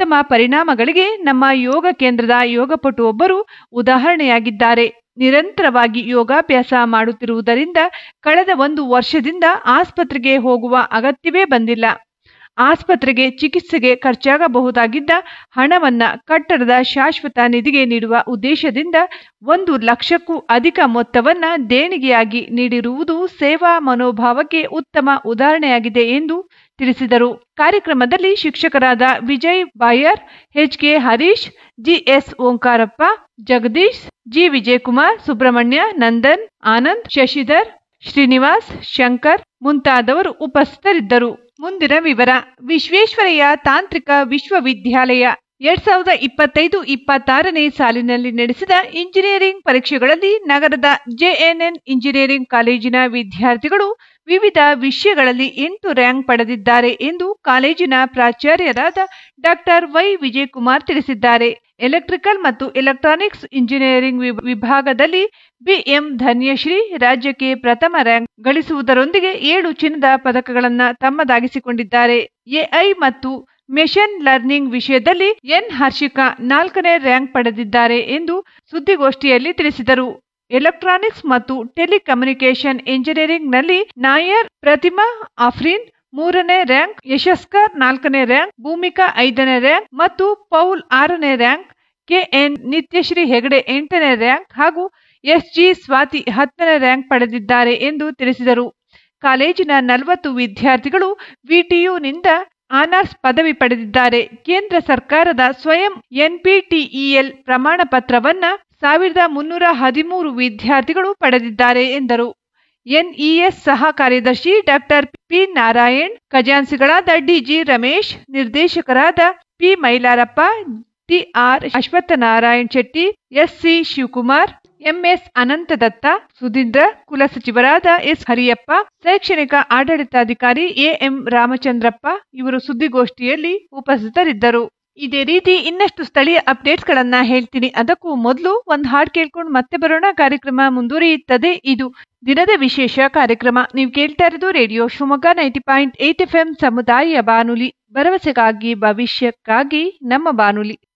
ಉತ್ತಮ ಪರಿಣಾಮಗಳಿಗೆ ನಮ್ಮ ಯೋಗ ಕೇಂದ್ರದ ಯೋಗಪಟು ಒಬ್ಬರು ಉದಾಹರಣೆಯಾಗಿದ್ದಾರೆ ನಿರಂತರವಾಗಿ ಯೋಗಾಭ್ಯಾಸ ಮಾಡುತ್ತಿರುವುದರಿಂದ ಕಳೆದ ಒಂದು ವರ್ಷದಿಂದ ಆಸ್ಪತ್ರೆಗೆ ಹೋಗುವ ಅಗತ್ಯವೇ ಬಂದಿಲ್ಲ ಆಸ್ಪತ್ರೆಗೆ ಚಿಕಿತ್ಸೆಗೆ ಖರ್ಚಾಗಬಹುದಾಗಿದ್ದ ಹಣವನ್ನ ಕಟ್ಟಡದ ಶಾಶ್ವತ ನಿಧಿಗೆ ನೀಡುವ ಉದ್ದೇಶದಿಂದ ಒಂದು ಲಕ್ಷಕ್ಕೂ ಅಧಿಕ ಮೊತ್ತವನ್ನ ದೇಣಿಗೆಯಾಗಿ ನೀಡಿರುವುದು ಸೇವಾ ಮನೋಭಾವಕ್ಕೆ ಉತ್ತಮ ಉದಾಹರಣೆಯಾಗಿದೆ ಎಂದು ತಿಳಿಸಿದರು ಕಾರ್ಯಕ್ರಮದಲ್ಲಿ ಶಿಕ್ಷಕರಾದ Vijay Bayar HK Harish GS Omkarappa Jagadish G Vijayakumar Subrahmanya Nandan Anand Shashidhar Srinivas Shankar ಮುಂತಾದವರು ಉಪಸ್ಥಿತರಿದ್ದರು ಮುಂದಿನ ವಿವರ ವಿಶ್ವೇಶ್ವರಯ್ಯ ತಾಂತ್ರಿಕ ವಿಶ್ವವಿದ್ಯಾಲಯ ಎರಡ್ ಸಾವಿರದ ಇಪ್ಪತ್ತೈದು ಇಪ್ಪತ್ತಾರನೇ ಸಾಲಿನಲ್ಲಿ ನಡೆಸಿದ ಇಂಜಿನಿಯರಿಂಗ್ ಪರೀಕ್ಷೆಗಳಲ್ಲಿ ನಗರದ ಜೆಎನ್ಎನ್ ಇಂಜಿನಿಯರಿಂಗ್ ಕಾಲೇಜಿನ ವಿದ್ಯಾರ್ಥಿಗಳು ವಿವಿಧ ವಿಷಯಗಳಲ್ಲಿ ಎಂಟು ರ್ಯಾಂಕ್ ಪಡೆದಿದ್ದಾರೆ ಎಂದು ಕಾಲೇಜಿನ ಪ್ರಾಚಾರ್ಯರಾದ ಡಾಕ್ಟರ್ ವೈ ವಿಜಯಕುಮಾರ್ ತಿಳಿಸಿದ್ದಾರೆ ಎಲೆಕ್ಟ್ರಿಕಲ್ ಮತ್ತು ಎಲೆಕ್ಟ್ರಾನಿಕ್ಸ್ ಇಂಜಿನಿಯರಿಂಗ್ ವಿಭಾಗದಲ್ಲಿ ಬಿಎಂ ಧನ್ಯಶ್ರೀ ರಾಜ್ಯಕ್ಕೆ ಪ್ರಥಮ ರ್ಯಾಂಕ್ ಗಳಿಸುವುದರೊಂದಿಗೆ ಏಳು ಚಿನ್ನದ ಪದಕಗಳನ್ನು ತಮ್ಮದಾಗಿಸಿಕೊಂಡಿದ್ದಾರೆ ಎಐ ಮತ್ತು ಮೆಷಿನ್ ಲರ್ನಿಂಗ್ ವಿಷಯದಲ್ಲಿ ಎನ್ ಹರ್ಷಿಕಾ ನಾಲ್ಕನೇ ರ್ಯಾಂಕ್ ಪಡೆದಿದ್ದಾರೆ ಎಂದು ಸುದ್ದಿಗೋಷ್ಠಿಯಲ್ಲಿ ತಿಳಿಸಿದರು ಎಲೆಕ್ಟ್ರಾನಿಕ್ಸ್ ಮತ್ತು ಟೆಲಿಕಮ್ಯುನಿಕೇಶನ್ ಇಂಜಿನಿಯರಿಂಗ್ನಲ್ಲಿ ನಾಯರ್ ಪ್ರತಿಮಾ ಆಫ್ರಿನ್ ಮೂರನೇ ರ್ಯಾಂಕ್ ಯಶಸ್ಕರ್ ನಾಲ್ಕನೇ ರ್ಯಾಂಕ್ ಭೂಮಿಕಾ ಐದನೇ ರ್ಯಾಂಕ್ ಮತ್ತು ಪೌಲ್ ಆರನೇ ರ್ಯಾಂಕ್ ಕೆಎನ್ ನಿತ್ಯಶ್ರೀ ಹೆಗಡೆ ಎಂಟನೇ ರ್ಯಾಂಕ್ ಹಾಗೂ ಎಸ್ಜಿ ಸ್ವಾತಿ ಹತ್ತನೇ ರ್ಯಾಂಕ್ ಪಡೆದಿದ್ದಾರೆ ಎಂದು ತಿಳಿಸಿದರು ಕಾಲೇಜಿನ ನಲವತ್ತು ವಿದ್ಯಾರ್ಥಿಗಳು ವಿಟಿಯುನಿಂದ ಆನರ್ಸ್ ಪದವಿ ಪಡೆದಿದ್ದಾರೆ ಕೇಂದ್ರ ಸರ್ಕಾರದ ಸ್ವಯಂ ಎನ್ಪಿಟಿಇಎಲ್ ಪ್ರಮಾಣ ಪತ್ರವನ್ನ ಸಾವಿರದ ಮುನ್ನೂರ ಹದಿಮೂರು ವಿದ್ಯಾರ್ಥಿಗಳು ಪಡೆದಿದ್ದಾರೆ ಎಂದರು ಎನ್ಇಎಸ್ ಸಹ ಕಾರ್ಯದರ್ಶಿ ಡಾಕ್ಟರ್ ಪಿ ನಾರಾಯಣ್ ಖಜಾನ್ಸಿಗಳಾದ ಡಿಜಿ ರಮೇಶ್ ನಿರ್ದೇಶಕರಾದ P Mylarappa TR Ashwathanarayan Shetty SC Shivakumar MS Anantadatta Sudhindra ಕುಲಸಚಿವರಾದ ಎಸ್ ಹರಿಯಪ್ಪ ಶೈಕ್ಷಣಿಕ ಆಡಳಿತಾಧಿಕಾರಿ ಎಎಂ ರಾಮಚಂದ್ರಪ್ಪ ಇವರು ಸುದ್ದಿಗೋಷ್ಠಿಯಲ್ಲಿ ಉಪಸ್ಥಿತರಿದ್ದರು ಇದೇ ರೀತಿ ಇನ್ನಷ್ಟು ಸ್ಥಳೀಯ ಅಪ್ಡೇಟ್ಸ್ ಗಳನ್ನ ಹೇಳ್ತೀನಿ ಅದಕ್ಕೂ ಮೊದಲು ಒಂದು ಹಾಡು ಕೇಳ್ಕೊಂಡು ಮತ್ತೆ ಬರೋಣ ಕಾರ್ಯಕ್ರಮ ಮುಂದುವರಿಯುತ್ತದೆ ಇದು ದಿನದ ವಿಶೇಷ ಕಾರ್ಯಕ್ರಮ ನೀವು ಕೇಳ್ತಾ ಇರೋದು radio Shivamogga ninety point eight F M ಸಮುದಾಯ ಬಾನುಲಿ ಭರವಸೆಗಾಗಿ ಭವಿಷ್ಯಕ್ಕಾಗಿ ನಮ್ಮ ಬಾನುಲಿ